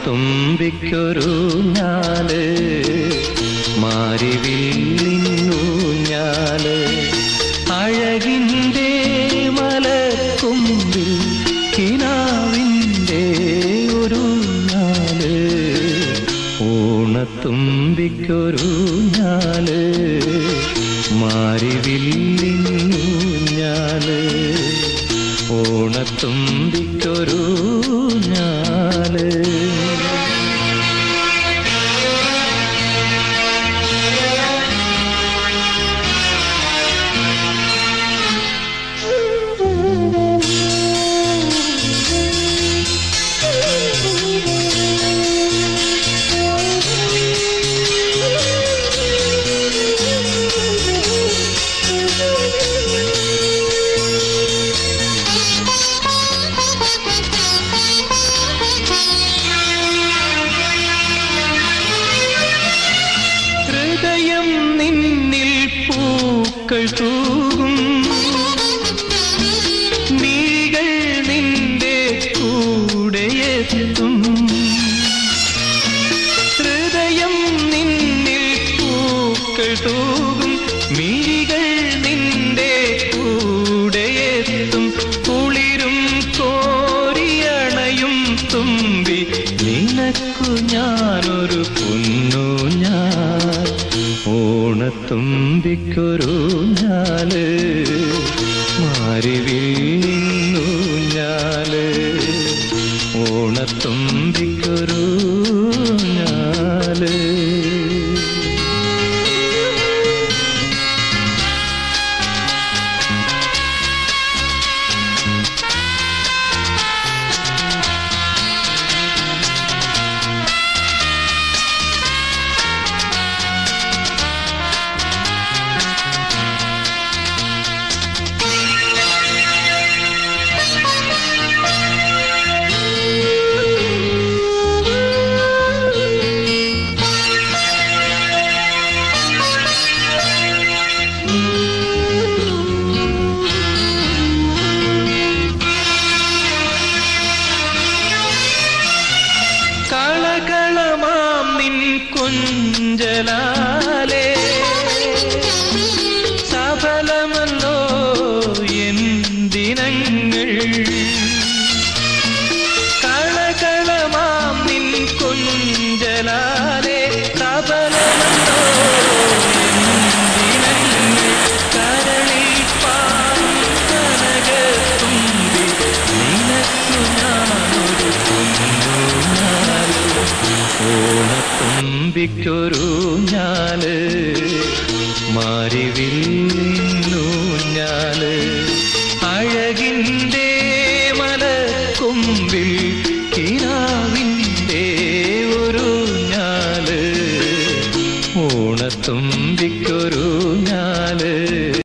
ഓണത്തുമ്പിക്കൊരു ഞാല് മാരിവില്ലിന്നൂഞ്ഞാല് അഴകിൻ്റെ മലക്കുമ്പിൽ കിനാവിൻ്റെ ഒരു ഞാല് ഓണത്തുമ്പിക്കൊരു ഞാല് മാരിവില്ലിന്നൂഞ്ഞാല് ഓണത്തുമ്പിക്കൊരു ഞാല് ഹൃദയം നിന്നിൽ പൂക്കൾ തൂകും മിഴികൾ നിന്റെ കൂടെയെത്തും ഹൃദയം നിന്നിൽ പൂക്കൾ തൂകും മിഴികൾ നിന്റെ കൂടെയെത്തും കുളിരും കോരിയണയും തുമ്പി നിനക്കു ഞാനൊരു പൊന്നു ഞാൻ ഓണത്തുമ്പിക്കൊരു ഞാല് മാരിവിന്നു ഞാല് ഓണത്തുമ്പിക്കൊരു ഞാല് കളകളമാം നിൻ കുഞ്ചലാലേ സഫലമല്ലോ എൻ ദിനങ്ങൾ കളകളമാം നിൻ കുഞ്ചലാലേ സഫലമല്ലോ എൻ ദിനങ്ങൾ കരളിൽ പാടും കനകത്തുമ്പി നിനക്കു ഞാനൊരു പൊന്നുനാല് ഓണത്തുമ്പിക്കൊരു ഞാല് മാരിവിൽ